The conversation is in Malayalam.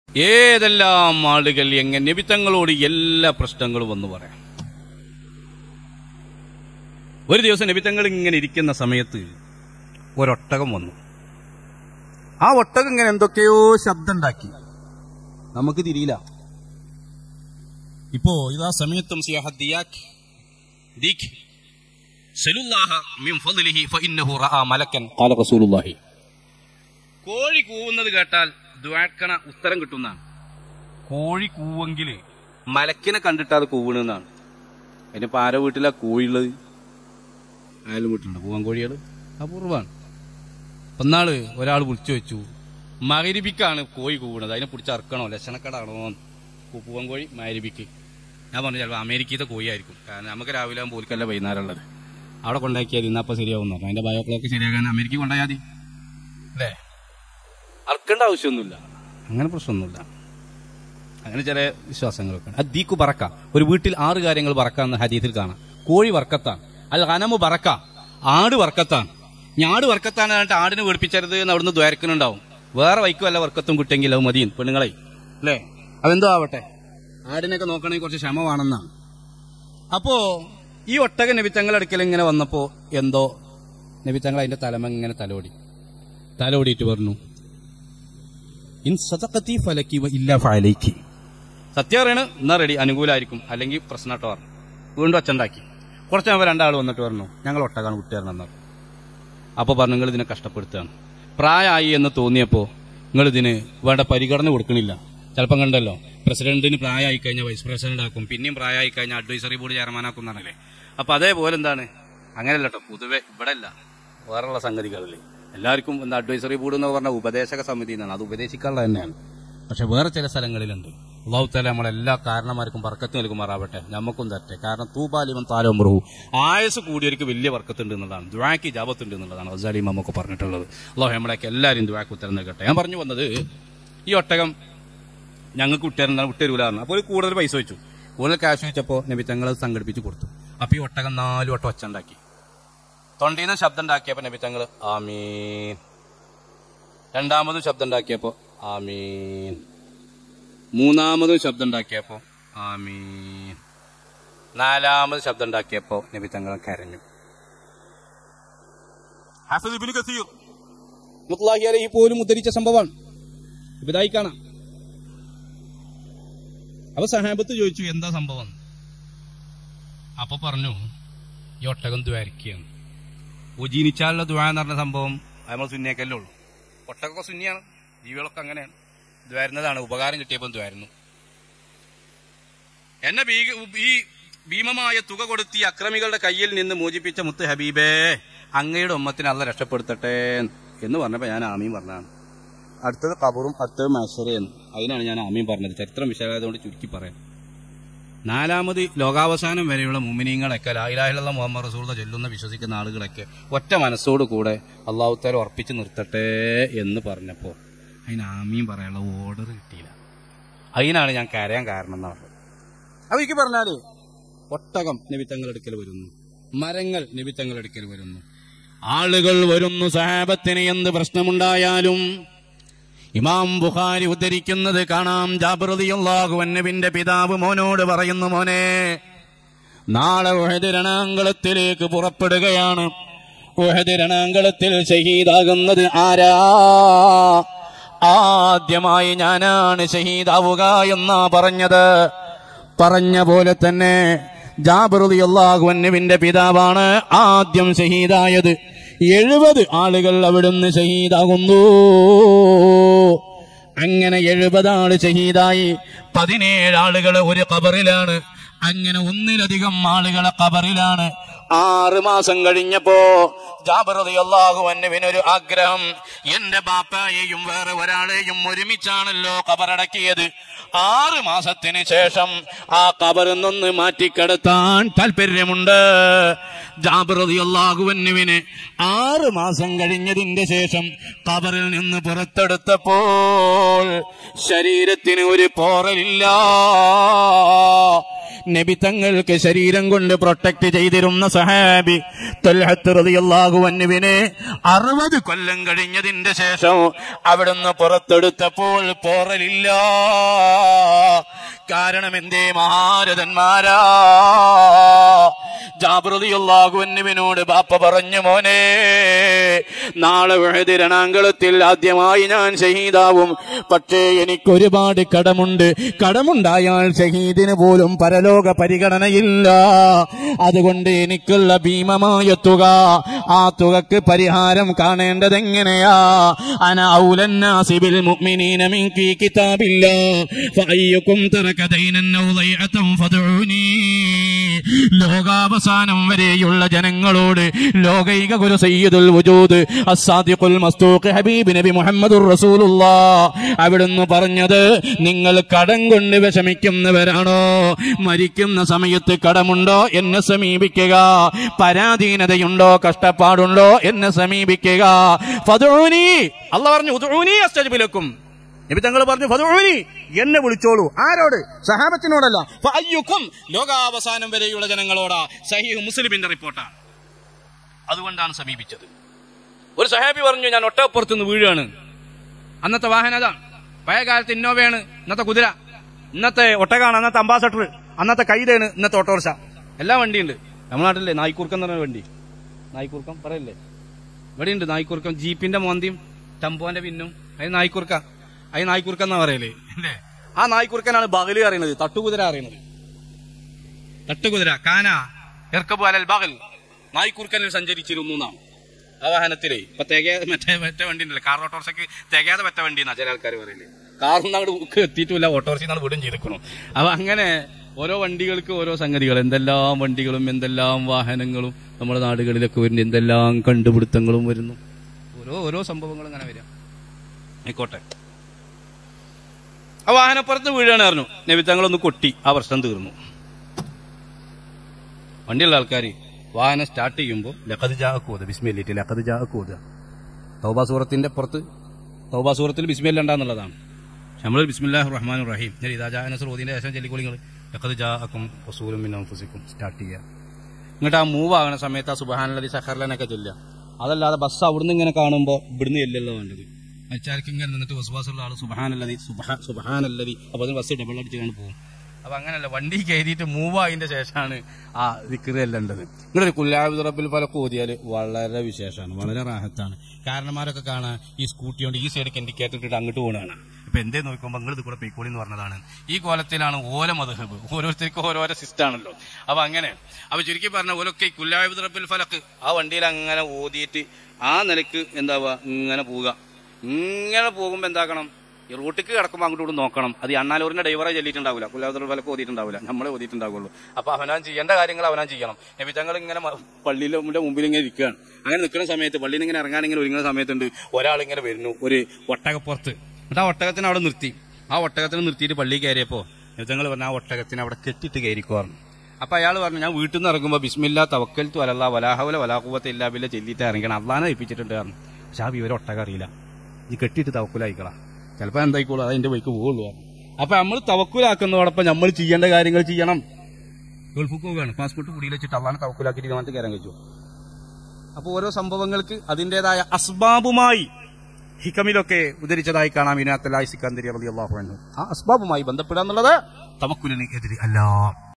ഏതെല്ലാം ആളുകൾ എങ്ങനെ നിബിത്തങ്ങളോട് എല്ലാ പ്രശ്നങ്ങളും വന്നു പറയാം ഒരു ദിവസം നിബിത്തങ്ങൾ ഇങ്ങനെ ഇരിക്കുന്ന സമയത്ത് ഒരൊട്ടകം വന്നു ആ ഒട്ടകം ഇങ്ങനെ എന്തൊക്കെയോ ശബ്ദം ഉണ്ടാക്കി നമുക്ക് തിരിയില്ല ഇപ്പോ ഇതാ സമയത്തും സിയാഹത്ത് ദിയാക്ക് ദീക്ക് സലുല്ലാഹ മിൻ ഫദ്ലിഹി ഫഇന്നഹു റആ മലക്കൻ ഖാല റസൂലുള്ളാഹി കോഴി കൂവുന്നത് കേട്ടാൽ ദ്വാക്കണ ഉത്തരം കിട്ടുന്നതാണ് കോഴി കൂവെങ്കിൽ മലക്കിനെ കണ്ടിട്ട് അത് കൂവണെന്നാണ് അതിനിപ്പോ ആരോ വീട്ടിലാ കോഴിയുള്ളത് അയാളും വീട്ടിലുണ്ട് പൂവൻ കോഴികൾ അപൂർവമാണ് ഒന്നാള് ഒരാൾ വിളിച്ചു വെച്ചു മകരിബിക്കാണ് കോഴി കൂവണത് അതിനെ പിടിച്ച് അറക്കണോ ലക്ഷണക്കടാണോ പൂവൻ കോഴി മകരിബിക്ക് ഞാൻ പറഞ്ഞു ചിലപ്പോൾ അമേരിക്കത്തെ കോഴിയായിരിക്കും കാരണം നമുക്ക് രാവിലെ ആകുമ്പോൾ പോലിക്കല്ല വൈകുന്നേരം ഉള്ളത് അവിടെ കൊണ്ടാക്കിയാൽ ഇന്നപ്പോൾ ശരിയാവും പറഞ്ഞു അതിന്റെ ബയോ ക്ലോക്ക് ശരിയാക്കാൻ അമേരിക്ക കൊണ്ടായാൽ മതി അല്ലേ അറക്കേണ്ട ആവശ്യമൊന്നുമില്ല അങ്ങനെ പ്രശ്നമൊന്നുമില്ല അങ്ങനെ ചില വിശ്വാസങ്ങളൊക്കെ ഉണ്ട് അദ്ദീക്കു പറക്ക ഒരു വീട്ടിൽ ആറ് കാര്യങ്ങൾ പറക്കാന്ന് ഹദീസിൽ കാണാം കോഴി വർക്കത്താണ് അൽ ഹനമു പറക്ക ആട് വർക്കത്താണ് ഞാട് വർക്കത്താണ് എന്നിട്ട് ആടിനെ വേടിപ്പിച്ചരുത് എന്ന് അവിടുന്ന് ദ്വാരക്കനുണ്ടാവും വേറെ വൈക്കും വല്ല വർക്കത്തും കിട്ടെങ്കിൽ അത് മതിയും പെണ്ണുങ്ങളെ അല്ലേ അതെന്തോ ആവട്ടെ ആടിനൊക്കെ നോക്കണമെങ്കിൽ കുറച്ച് ക്ഷമ വേണമെന്നാണ് അപ്പോ ഈ ഒട്ടക നബിത്തങ്ങളടുക്കൽ ഇങ്ങനെ വന്നപ്പോ എന്തോ നബിത്തങ്ങൾ അതിന്റെ തലമ ഇങ്ങനെ തലോടി തലോടിയിട്ട് പറഞ്ഞു ഇൻ സതക്കത്തി ഫലക്കി വ ഇല്ല ഫലയ്ക്ക് സത്യം പറയണ് എന്നാ റെഡി അനുകൂലമായിരിക്കും അല്ലെങ്കിൽ പ്രശ്നമായിട്ട് പറഞ്ഞു വീണ്ടും അച്ഛണ്ടാക്കി കുറച്ച് കഴിയുമ്പോൾ രണ്ടാൾ വന്നിട്ട് പറഞ്ഞു ഞങ്ങൾ ഒട്ടകാണ് വിട്ടുതരണം എന്ന് പറഞ്ഞു അപ്പൊ പറഞ്ഞു നിങ്ങൾ ഇതിനെ കഷ്ടപ്പെടുത്തുകയാണ് പ്രായമായി എന്ന് തോന്നിയപ്പോ നിങ്ങൾ ഇതിന് വേണ്ട പരിഗണന കൊടുക്കണില്ല ചിലപ്പം കണ്ടല്ലോ പ്രസിഡന്റിന് പ്രായമായി കഴിഞ്ഞാൽ വൈസ് പ്രസിഡന്റ് ആക്കും പിന്നെയും പ്രായമായി കഴിഞ്ഞാൽ അഡ്വൈസറി ബോർഡ് ചെയർമാനാക്കും എന്നാണല്ലേ അപ്പൊ അതേപോലെ എന്താണ് അങ്ങനെയല്ല കേട്ടോ പൊതുവെ ഇവിടെ അല്ല വേറെയുള്ള സംഗതികളില്ലേ എല്ലാവർക്കും എന്താ അഡ്വൈസറി ബോർഡ് എന്ന് പറഞ്ഞ ഉപദേശക സമിതി എന്നാണ് അത് ഉപദേശിക്കാനുള്ള തന്നെയാണ് പക്ഷെ വേറെ ചില സ്ഥലങ്ങളിലുണ്ട് അള്ളാഹുത്തല നമ്മളെല്ലാ കാരണന്മാർക്കും വർക്കത്ത് നൽകുമാറാവട്ടെ നമുക്കും തരട്ടെ കാരണം തൂബാലിമൻ താലോമൃഹു ആയസ് കൂടിയവർക്ക് വലിയ വർക്കത്തുണ്ട് എന്നുള്ളതാണ് ദ്വാക്ക് ജാപത്തുണ്ട് എന്നുള്ളതാണ് അസാലിം നമുക്ക് പറഞ്ഞിട്ടുള്ളത് അള്ളാഹു നമ്മളെയൊക്കെ എല്ലാവരും ദ്വാക്ക് ഉത്തരം നൽകട്ടെ ഞാൻ പറഞ്ഞു വന്നത് ഈ ഒട്ടകം ഞങ്ങൾക്ക് വിട്ടുതരുന്ന വിട്ടുതരൂലാണ് അപ്പോൾ കൂടുതൽ പൈസ വെച്ചു കൂടുതൽ ക്യാഷ് വെച്ചപ്പോൾ നബി തങ്ങൾ അത് സംഘടിപ്പിച്ച് കൊടുത്തു അപ്പൊ ഈ ഒട്ടകം നാല് വട്ടം ഒച്ച ഉണ്ടാക്കി തൊണ്ടിയിൽ നിന്ന് ശബ്ദം ഉണ്ടാക്കിയപ്പോ നബി തങ്ങൾ ആമീൻ രണ്ടാമതും ശബ്ദം ഉണ്ടാക്കിയപ്പോ ആമീൻ മൂന്നാമതും ശബ്ദം ഉണ്ടാക്കിയപ്പോ ആമീൻ നാലാമത് ശബ്ദം ഉണ്ടാക്കിയപ്പോ നബി തങ്ങൾ കരഞ്ഞു ഹാഫിദ് ഇബ്നു കസീർ മുത്ലാഹി അലൈഹി പോലും ഉദ്ധരിച്ച സംഭവമാണ് ഇതായി കാണാം അപ്പൊ സഹാബത്ത് ചോദിച്ചു എന്താ സംഭവം അപ്പൊ പറഞ്ഞു ഈ ഒട്ടകം ദ്വാരിക്കുകയാണ് ഉജീനിച്ചാലുള്ള ദ്വാ എന്ന് പറഞ്ഞ സംഭവം അത് നമ്മൾ സുന്നിയൊക്കെയല്ലേ ഉള്ളൂ ഒട്ടകൊക്കെ സുന്നിയാണ് ജീവികളൊക്കെ അങ്ങനെയാണ് ദ്വാരുന്നതാണ് ഉപകാരം കിട്ടിയപ്പോൾ ദ്വാരുന്നു എന്നെ ഭീക ഈ ഭീമമായ തുക കൊടുത്ത് ഈ അക്രമികളുടെ കയ്യിൽ നിന്ന് മോചിപ്പിച്ച മുത്ത് ഹബീബേ അങ്ങയുടെ ഉമ്മത്തിനെ അല്ല രക്ഷപ്പെടുത്തട്ടെ എന്ന് പറഞ്ഞപ്പോ ഞാൻ ആമീൻ പറഞ്ഞാണ് അടുത്തത് കബറും അടുത്തത് മസറയെന്ന് അതിനാണ് ഞാൻ ആമീൻ പറഞ്ഞത് ചരിത്രം വിശാലമായതുകൊണ്ട് ചുരുക്കി പറയാം നാലാമത് ലോകാവസാനം വരെയുള്ള മുമിനീങ്ങളൊക്കെ ലായിലാഹിലുള്ള മുഹമ്മദ് റസൂള ചൊല്ലുന്ന വിശ്വസിക്കുന്ന ആളുകളൊക്കെ ഒറ്റ മനസ്സോട് കൂടെ അള്ളാഹുത്താല ഉറപ്പിച്ച് നിർത്തട്ടെ എന്ന് പറഞ്ഞപ്പോൾ അതിന് ആമീൻ പറയാനുള്ള ഓർഡർ കിട്ടിയില്ല അതിനാണ് ഞാൻ കരയാൻ കാരണം എന്നാ പറഞ്ഞത് അപ്പൊ എനിക്ക് പറഞ്ഞാല് ഒട്ടകം നിമിത്തങ്ങളെടുക്കൽ വരുന്നു മരങ്ങൾ നിമിത്തങ്ങളെടുക്കൽ വരുന്നു ആളുകൾ വരുന്നു സഹാബത്തിന് എന്ത് പ്രശ്നമുണ്ടായാലും ഇമാം ബുഖാരി ഉദ്ധരിക്കുന്നത് കാണാം ജാബിറിയാഹു അന്നബിന്റെ പിതാവ് മോനോട് പറയുന്നു മോനെ നാളെ ഉഹദ് രണാങ്കളത്തിലേക്ക് പുറപ്പെടുകയാണ് ഉഹദ് രണാങ്കളത്തിൽ ഷഹീദാകുന്നത് ആരാ ആദ്യമായി ഞാനാണ് ഷഹീദാവുക എന്നാ പറഞ്ഞത് പറഞ്ഞ പോലെ തന്നെ ജാബിറുദിയല്ലാഹുവിന്റെ പിതാവാണ് ആദ്യം ഷഹീദായത് എഴുപത് ആളുകൾ അവിടുന്ന് ഷഹീദാകുന്നു അങ്ങനെ എഴുപത് ആള് ഷഹീദായി പതിനേഴ് ആളുകൾ ഒരു കബറിലാണ് അങ്ങനെ ഒന്നിലധികം ആളുകളെ കബറിലാണ് ആറ് മാസം കഴിഞ്ഞപ്പോ ജാബിറുദിയല്ലാഹു അന്നുവിനൊരു ആഗ്രഹം എന്റെ ബാപ്പായെയും വേറെ ഒരാളെയും ഒരുമിച്ചാണല്ലോ കബറടക്കിയത് ആറ് മാസത്തിന് ശേഷം ആ കബറിൽ നിന്ന് മാറ്റിക്കെടുത്താൻ താല്പര്യമുണ്ട് ജാബിറുദിയല്ലാഹുവന്നുവിന് ആറ് മാസം കഴിഞ്ഞതിന്റെ ശേഷം കബറിൽ നിന്ന് പുറത്തെടുത്തപ്പോൾ ശരീരത്തിന് ഒരു പോറലില്ല നബി തങ്ങൾക്ക് ശരീരം കൊണ്ട് പ്രൊട്ടക്ട് ചെയ്തിരുന്ന സഹാബി തൊൽഹത്ത് റളിയല്ലാഹു അൻഹുവിനെ അറുപത് കൊല്ലം കഴിഞ്ഞതിന്റെ ശേഷം അവിടുന്ന് പുറത്തെടുത്തപ്പോൾ പോറലില്ല കാരണം എന്തേ മഹാരഥന്മാരാ ജാബൃതിയുള്ളാഹുവിനോട് ബാപ്പ പറഞ്ഞു മോനെ നാളെ വഴുതി രണാങ്കളത്തിൽ ആദ്യമായി ഞാൻ ഷഹീദാവും പക്ഷേ എനിക്ക് ഒരുപാട് കടമുണ്ട് കടമുണ്ടായാൽ ഷഹീദിന് പോലും പരലോക പരിഗണനയില്ല അതുകൊണ്ട് എനിക്കുള്ള ഭീമമായ തുക ആ തുകക്ക് പരിഹാരം കാണേണ്ടത് എങ്ങനെയാ അന ഔലന്നാസിബിൽ മുഅ്മിനീന മിൻ ഫീ കിതാബില്ല ഫഅയ്യുക്കും തറക ദൈനൻ ഔ ദൈഅതൻ ഫദ്ഉനി ലോകാവസാനം വരെയുള്ള ജനങ്ങളോട് ലോകൈക ഗുരു സയ്യിദുൽ വജൂദ് അസ്സാദിഖുൽ മസ്തൂഖ് ഹബീബ് നബി മുഹമ്മദുർ റസൂലുള്ളാ അവിടുന്ന് പറഞ്ഞത് നിങ്ങൾ കടം കൊണ്ട് വിഷമിക്കുന്നവരാണോ മരിക്കുന്ന സമയത്ത് കടമുണ്ടോ എന്നെ സമീപിക്കുക പരാധീനതയുണ്ടോ കഷ്ടപ്പാടുണ്ടോ എന്നെ സമീപിക്കുക ഫദൂനി അല്ല പറഞ്ഞു ഉദൂനി അസ്തജ്ബിലക്കും നബി തങ്ങൾ പറഞ്ഞു ഫദൂനി എന്നെ വിളിച്ചോളൂ ആരോട് സഹാബത്തിനോടല്ല ഫഅയ്യുക്കും ലോകാവസാനം വരെയുള്ള ജനങ്ങളോടാ സഹീഹ് മുസ്ലിമിന്റെ റിപ്പോർട്ടാണ് അതുകൊണ്ടാണ് സമീപിച്ചത് ഒരു സഹാബി പറഞ്ഞു ഞാൻ ഒട്ടപ്പുറത്ത് നിന്ന് വീഴുകയാണ് അന്നത്തെ വാഹനം അതാണ് പഴയ കാലത്ത് ഇന്നോവയാണ് ഇന്നത്തെ കുതിര ഇന്നത്തെ ഒട്ടകാണ് അന്നത്തെ അംബാസഡർ അന്നത്തെ കൈതയാണ് ഇന്നത്തെ ഓട്ടോറിക്ഷ എല്ലാ വണ്ടിയുണ്ട് നമ്മുടെ നാട്ടിലെ നായ്ക്കൂർക്കം എന്ന് പറഞ്ഞ വണ്ടി നായ്ക്കൂർക്കം പറയല്ലേ ഇവിടെയുണ്ട് നായ്ക്കൂർക്കം ജീപ്പിന്റെ മോന്തിയും ടംപോന്റെ പിന്നും അത് നായ്ക്കൂർക്ക അത് നായ്ക്കൂർക്കം എന്നാ പറയല് അല്ലേ ആ നായ്ക്കൂർക്കനാണ് ബഗല് അറിയുന്നത് തട്ടുകുതിര അറിയുന്നത് തട്ടുകുതിര കാന ഇർക്കബു അലൽ ബഗൽ നായ്ക്കൂർക്കനിൽ സഞ്ചരിച്ചിരുന്നു നാം ആ വാഹനത്തിലേ ഇപ്പൊ തികയാതെ മറ്റേ മറ്റേ വണ്ടി ഉണ്ടല്ലോ കാർ ഓട്ടോറിക്ഷയ്ക്ക് തികയാതെ മറ്റേ വണ്ടി എന്നാ ചില ആൾക്കാർ പറയില്ലേ കാറിന്ന് അങ്ങോട്ട് എത്തിയിട്ടില്ല ഓട്ടോറിക്ഷ വിടും ചെയ്തിരിക്കണു അപ്പൊ അങ്ങനെ ഓരോ വണ്ടികൾക്ക് ഓരോ സംഗതികൾ എന്തെല്ലാം വണ്ടികളും എന്തെല്ലാം വാഹനങ്ങളും നമ്മുടെ നാടുകളിലൊക്കെ വരുന്നു എന്തെല്ലാം കണ്ടുപിടുത്തങ്ങളും വരുന്നു ഓരോ ഓരോ സംഭവങ്ങളും അങ്ങനെ വരിക ആയിക്കോട്ടെ ആ വാഹനപ്പുറത്ത് വീഴാണ് പറഞ്ഞു നബിത്തങ്ങളൊന്ന് കൊട്ടി ആ പ്രശ്നം തീർന്നു വണ്ടിയുള്ള ആൾക്കാർ വാഹനം സ്റ്റാർട്ട് ചെയ്യുമ്പോൾ ലഖത് ജാഹക്കൂത ബിസ്മില്ലിട്ട് ലഖത് ജാഹക്കൂത തൗബാ സൂറത്തിന്റെ പുറത്ത് തൗബാ സൂറത്തിൽ ബിസ്മില്ല ഉണ്ടാന്നുള്ളതാണ് നമ്മൾ ബിസ്മില്ലാഹ് റഹ്മാൻ റഹീം ഞാൻ ഇതാ ജാഹനസർ ഓതിന്റെ ശേഷം ചെല്ലിക്കോളിങ്ങൾ ലഖത് ജാഹക്കും റസൂലും മിൻ അൻഫുസിക്കും സ്റ്റാർട്ട് ചെയ്യുക എന്നിട്ട് ആ മൂവ് ആകുന്ന സമയത്ത് ആ സുബഹാനല്ലതി സഹർലനൊക്കെ ചൊല്ലുക അതല്ലാതെ ബസ് അവിടുന്ന് ഇങ്ങനെ കാണുമ്പോൾ ഇവിടുന്ന് ചെല്ലല്ലോ വേണ്ടത് അച്ചാർക്ക് ഇങ്ങനെ നിന്നിട്ട് വസുവാസുള്ള ആള് സുബഹാനല്ലതി സുബഹാ സുബഹാനല്ലതി അപ്പൊ അതിന് ബസ് ഡബിൾ അടിച്ച് പോവും അപ്പൊ അങ്ങനല്ല വണ്ടി കയറിയിട്ട് മൂവ് ആയതിന്റെ ശേഷമാണ് ആ ദിക്കറ് ചെല്ലേണ്ടത് ഇങ്ങോട്ട് കുല്ലാബ് റബ്ബിൽ പല കോതിയാൽ വളരെ വിശേഷമാണ് വളരെ റാഹത്താണ് കാരണന്മാരൊക്കെ കാണാൻ ഈ സ്കൂട്ടി കൊണ്ട് ഈ സൈഡിൽ ഇൻഡിക്കേറ്റർ ഇട്ടിട്ട് അങ്ങോട്ട് പോകണതാണ് ഇപ്പൊ എന്തേ നോക്കുമ്പോൾ നിങ്ങൾ ഇത് കൂടെ പീക്കോളി എന്ന് പറഞ്ഞതാണ് ഈ കോലത്തിലാണ് ഓല മധുഹബ് ഓരോരുത്തർക്കും ഓരോരോ സിസ്റ്റം ആണല്ലോ അപ്പൊ അങ്ങനെ അപ്പൊ ചുരുക്കി പറഞ്ഞ ഓലൊക്കെ ഈ കുല്ലാബ് റബ്ബിൽ ഫലക്ക് ആ വണ്ടിയിൽ അങ്ങനെ ഓതിയിട്ട് ആ നിലക്ക് എന്താവുക ഇങ്ങനെ പോവുക ഇങ്ങനെ പോകുമ്പോ എന്താക്കണം ഈ റൂട്ടിക്ക് കിടക്കുമ്പോൾ അങ്ങോട്ട് ഇവിടെ നോക്കണം അത് ഈ അണ്ണാലൂരിന്റെ ഡ്രൈവറെ ചെല്ലിയിട്ടുണ്ടാവില്ല കുല്ലാത്തൂർ വിലക്ക് ഓതിയിട്ടുണ്ടാവില്ല നമ്മളെ ഓതിയിട്ടുണ്ടാവുള്ളൂ അപ്പൊ അവനാൻ ചെയ്യേണ്ട കാര്യങ്ങൾ അവനാൻ ചെയ്യണം നബിതങ്ങൾ ഇങ്ങനെ മ- പള്ളിയിലെ മുമ്പിൽ ഇങ്ങനെ ഇരിക്കുകയാണ് അങ്ങനെ നിൽക്കുന്ന സമയത്ത് പള്ളിയിൽ നിന്ന് ഇങ്ങനെ ഇറങ്ങാനിങ്ങനെ ഒരുങ്ങുന്ന സമയത്തുണ്ട് ഒരാൾ ഇങ്ങനെ വരുന്നു ഒരു ഒട്ടകപ്പുറത്ത് എന്നിട്ട് ആ ഒട്ടകത്തിന് അവിടെ നിർത്തി ആ ഒട്ടകത്തിന് നിർത്തിയിട്ട് പള്ളിയിൽ കയറിയപ്പോ നബിതങ്ങൾ പറഞ്ഞു ആ ഒട്ടകത്തിന് അവിടെ കെട്ടിട്ട് കയറിക്കോർന്നു അപ്പൊ അയാൾ പറഞ്ഞു ഞാൻ വീട്ടിൽ നിന്ന് ഇറങ്ങുമ്പോൾ ബിസ്മില്ല തവക്കൽ തു അലല്ല വലാഹുല വലാഹുവത്ത് ഇല്ലാ ബില്ല ചെല്ലിയിട്ട് ഇറങ്ങണം അള്ളാനെ ഏൽപ്പിച്ചിട്ടുണ്ട് പറഞ്ഞു പക്ഷെ ആ വിവരം ഒട്ടകം അറിയില്ല ഈ കെട്ടിയിട്ട് തവക്കുലായിക്കളാ ചിലപ്പോ എന്തായിക്കോളൂ അത് അതിന്റെ വഴിക്ക് പോവുള്ളൂ അപ്പൊ നമ്മൾ തവക്കുലാക്കുന്നതോടൊപ്പം നമ്മൾ ചെയ്യേണ്ട കാര്യങ്ങൾ ചെയ്യണം ഗൾഫിൽ പോവുകയാണ് പാസ്പോർട്ട് കുടിയിൽ വെച്ചിട്ട് അള്ളാനെ തവക്കുലാക്കിയിട്ട് നാട്ടിൽ കയറാൻ കഴിച്ചു അപ്പൊ ഓരോ സംഭവങ്ങൾക്ക് അതിന്റേതായ അസ്ബാബുമായി ഹിക്കമിലൊക്കെ ഉദ്ധരിച്ചതായി കാണാം ഇനാത്തലായി സിക്കന്ദരി അള്ളാഹു ആ അസ്ബാബുമായി ബന്ധപ്പെടുക എന്നുള്ളത് തവക്കുലിന് എതിരെ അല്ല